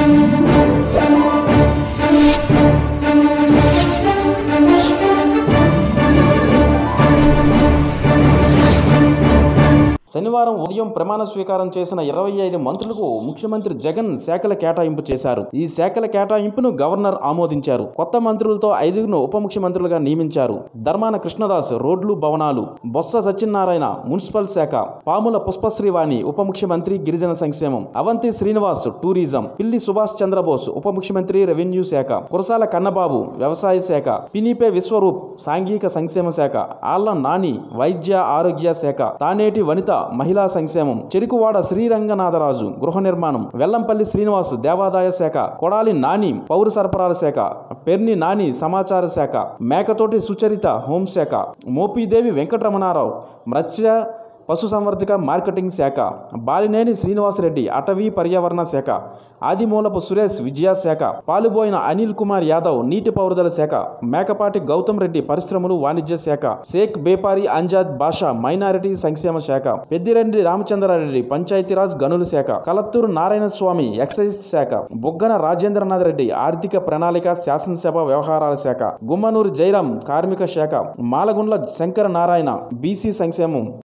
శనివారం ఉదయం ప్రమాణ స్వీకారం చేసిన ఇరవై ఐదు మంత్రులకు ముఖ్యమంత్రి జగన్ శాఖల కేటాయింపు చేశారు ఈ శాఖల కేటాయింపును గవర్నర్ ఆమోదించారు కొత్త మంత్రులతో ఐదుగురు ఉప ముఖ్యమంత్రులుగా నియమించారు ధర్మాన కృష్ణదాస్ రోడ్లు భవనాలు బొత్స సత్యనారాయణ మున్సిపల్ శాఖ పాముల పుష్పశ్రీవాణి ఉప ముఖ్యమంత్రి గిరిజన సంక్షేమం అవంతి శ్రీనివాస్ టూరిజం పిల్లి సుభాష్ చంద్రబోస్ ఉప ముఖ్యమంత్రి రెవెన్యూ శాఖ కురసాల కన్నబాబు వ్యవసాయ శాఖ పినిపే విశ్వరూప్ సాంఘిక సంక్షేమ శాఖ ఆళ్ల నాని వైద్య ఆరోగ్య శాఖ తానేటి వనిత మహిళా సంక్షేమం చెరుకువాడ శ్రీరంగనాథరాజు గృహ నిర్మాణం వెల్లంపల్లి శ్రీనివాస్ దేవాదాయ శాఖ కొడాలి నాని పౌర సరఫరాల శాఖ పెర్ని నాని సమాచార శాఖ మేకతోటి సుచరిత హోంశాఖ మోపిదేవి వెంకటరమణారావు మత్స్య పశుసంవర్ధక మార్కెటింగ్ శాఖ బాలినేని శ్రీనివాసరెడ్డి అటవీ పర్యావరణ శాఖ ఆదిమూలపు సురేష్ విద్యాశాఖ పాలుబోయిన అనిల్ కుమార్ యాదవ్ నీటిపారుదల శాఖ మేకపాటి గౌతమ్ రెడ్డి పరిశ్రమలు వాణిజ్య శాఖ షేక్ బేపారి అంజాద్ బాషా మైనారిటీ సంక్షేమ శాఖ పెద్దిరెడ్డి రామచంద్రారెడ్డి పంచాయతీరాజ్ గనుల శాఖ కలత్తూరు నారాయణ స్వామి ఎక్సైజ్ శాఖ బొగ్గన రాజేంద్రనాథ్ రెడ్డి ఆర్థిక ప్రణాళిక శాసనసభ వ్యవహారాల శాఖ గుమ్మనూరు జైరాం కార్మిక శాఖ మాలగుండ్ల శంకర నారాయణ బీసీ సంక్షేమం